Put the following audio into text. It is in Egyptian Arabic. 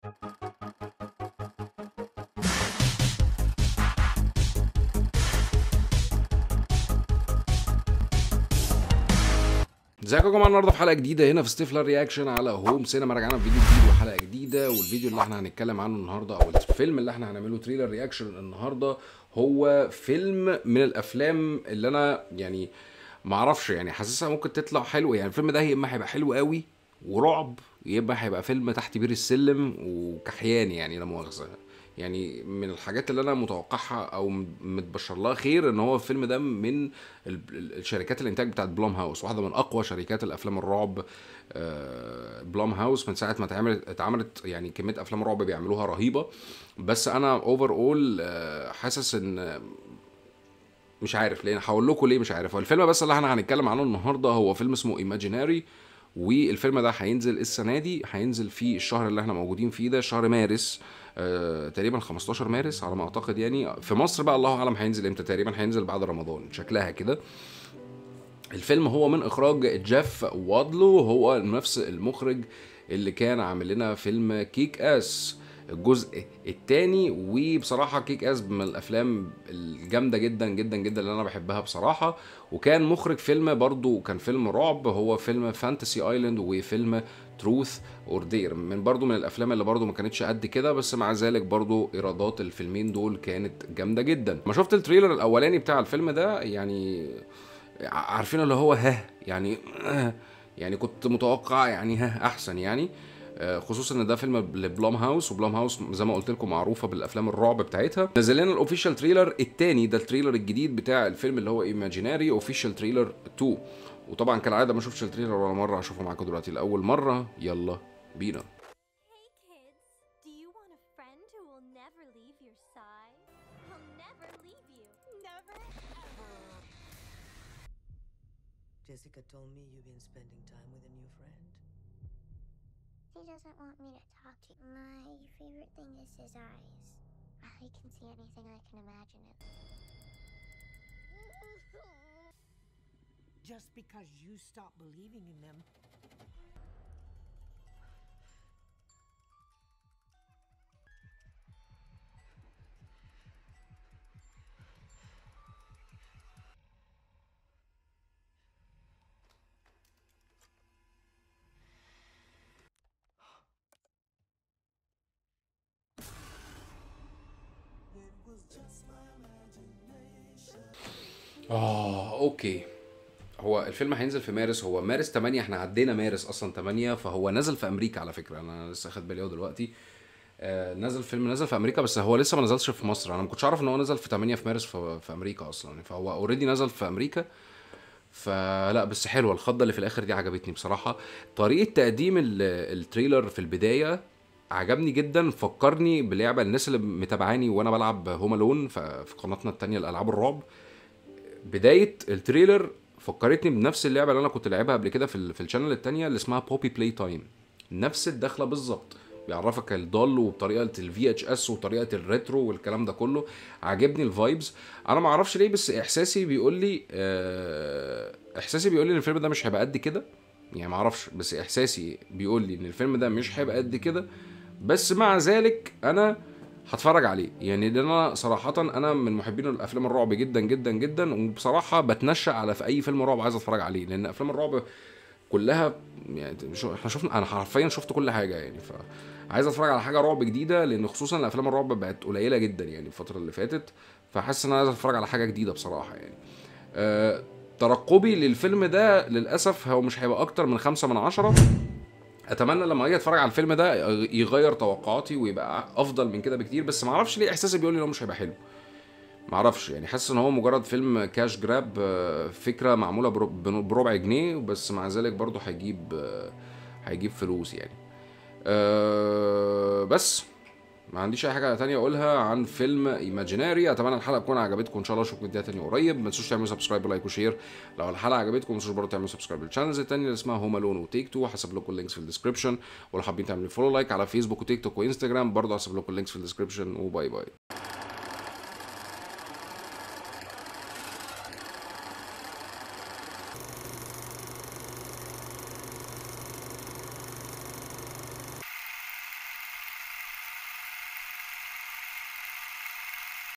ازيكم يا جماعه النهارده في حلقه جديده هنا في ستيفلر رياكشن على هوم سينما رجعنا بفيديو جديد وحلقه جديده والفيديو اللي احنا هنتكلم عنه النهارده او الفيلم اللي احنا هنعمله تريلر رياكشن النهارده هو فيلم من الافلام اللي انا يعني ما اعرفش يعني حاسسها ممكن تطلع حلو يعني الفيلم ده يا اما هيبقى حلو قوي ورعب يا اما هيبقى فيلم تحت بير السلم وكحيان يعني لا مؤاخذه يعني من الحاجات اللي انا متوقعها او متبشر لها خير ان هو الفيلم ده من ال- ال- الشركات الانتاج بتاعت بلوم هاوس واحده من اقوى شركات الافلام الرعب آه، بلوم هاوس من ساعه ما اتعملت اتعملت يعني كميه افلام رعب بيعملوها رهيبه بس انا اوفر اول حاسس ان مش عارف ليه هقول لكم ليه مش عارف هو الفيلم بس اللي احنا هنتكلم عنه النهارده هو فيلم اسمه ايماجيناري والفيلم ده هينزل السنه دي هينزل في الشهر اللي احنا موجودين فيه ده شهر مارس آه تقريبا 15 مارس على ما اعتقد يعني في مصر بقى الله اعلم هينزل امتى تقريبا هينزل بعد رمضان شكلها كده الفيلم هو من اخراج جيف وادلو هو نفس المخرج اللي كان عامل لنا فيلم كيك اس الجزء الثاني وبصراحة كيك اس من الافلام الجامدة جدا جدا جدا اللي انا بحبها بصراحة وكان مخرج فيلم برضو كان فيلم رعب هو فيلم فانتسي ايلاند وفيلم تروث اور دير من برضو من الافلام اللي برضو ما كانتش قد كده بس مع ذلك برضو ايرادات الفيلمين دول كانت جامدة جدا ما شفت التريلر الاولاني بتاع الفيلم ده يعني عارفين اللي هو ها يعني آه، يعني كنت متوقع يعني ها احسن يعني آه، خصوصا ان ده فيلم لبلوم هاوس وبلوم هاوس زي ما قلت لكم معروفه بالافلام الرعب بتاعتها نزل لنا الاوفيشال تريلر الثاني ده التريلر الجديد بتاع الفيلم اللي هو ايماجيناري اوفيشال تريلر 2 وطبعا كالعاده ما شفتش التريلر ولا مره هشوفه معاكم دلوقتي لاول مره يلا بينا Hey kids, do you want a friend who will never leave your side? He'll never leave you. Never ever. Jessica told me you've been spending time with a new friend. He doesn't want me to talk to you. My favorite thing is his eyes. I can see anything I can imagine it. Just because you stop believing in them. اه اوكي هو الفيلم هينزل في مارس هو مارس 8 احنا عدينا مارس اصلا 8 فهو نزل في امريكا على فكره انا لسه خد بالي اهو دلوقتي آه نزل فيلم نزل في امريكا بس هو لسه ما نزلش في مصر انا ما كنتش اعرف ان هو نزل في 8 في مارس في, في امريكا اصلا فهو اوريدي نزل في امريكا فلا بس حلوه الخضه اللي في الاخر دي عجبتني بصراحه طريقه تقديم ال- التريلر في البدايه عجبني جدا فكرني بلعبه الناس اللي متابعاني وانا بلعب هوم الون في قناتنا التانية الالعاب الرعب بدايه التريلر فكرتني بنفس اللعبه اللي انا كنت لعبها قبل كده في ال- في الشانل التانية اللي اسمها بوبي بلاي تايم نفس الدخله بالظبط بيعرفك الضال وبطريقه الفي اتش اس وطريقه الريترو والكلام ده كله عاجبني الفايبز انا ما اعرفش ليه بس احساسي بيقول لي آه، احساسي بيقول لي ان الفيلم ده مش هيبقى قد كده يعني ما اعرفش بس احساسي بيقول لي ان الفيلم ده مش هيبقى قد كده بس مع ذلك انا هتفرج عليه يعني لان انا صراحه انا من محبين الافلام الرعب جدا جدا جدا وبصراحه بتنشأ على في اي فيلم رعب عايز اتفرج عليه لان افلام الرعب كلها يعني شو احنا شفنا انا حرفيا شفت كل حاجه يعني ف عايز اتفرج على حاجه رعب جديده لان خصوصا الافلام الرعب بقت قليله جدا يعني الفتره اللي فاتت فحاسس ان انا عايز اتفرج على حاجه جديده بصراحه يعني أه ترقبي للفيلم ده للاسف هو مش هيبقى اكتر من خمسة من عشرة اتمنى لما اجي اتفرج على الفيلم ده يغير توقعاتي ويبقى افضل من كده بكتير بس ما اعرفش ليه احساسي بيقول لي انه مش هيبقى حلو معرفش يعني حاسس ان هو مجرد فيلم كاش جراب آه، فكره معموله برو- بنو- بربع جنيه بس مع ذلك برضه هيجيب آه، هيجيب فلوس يعني أه بس ما عنديش اي حاجه تانية اقولها عن فيلم ايماجيناري اتمنى الحلقه تكون عجبتكم ان شاء الله اشوفكم فيديوهات تانية قريب ما تنسوش تعملوا سبسكرايب ولايك وشير لو الحلقه عجبتكم ما تنسوش برضه تعملوا سبسكرايب للشانلز التانية اللي اسمها هوم الون وتيك تو هسيب لكم اللينكس في الديسكربشن ولو حابين تعملوا فولو لايك على فيسبوك وتيك توك وانستجرام برضه هسيب لكم اللينكس في الديسكربشن وباي باي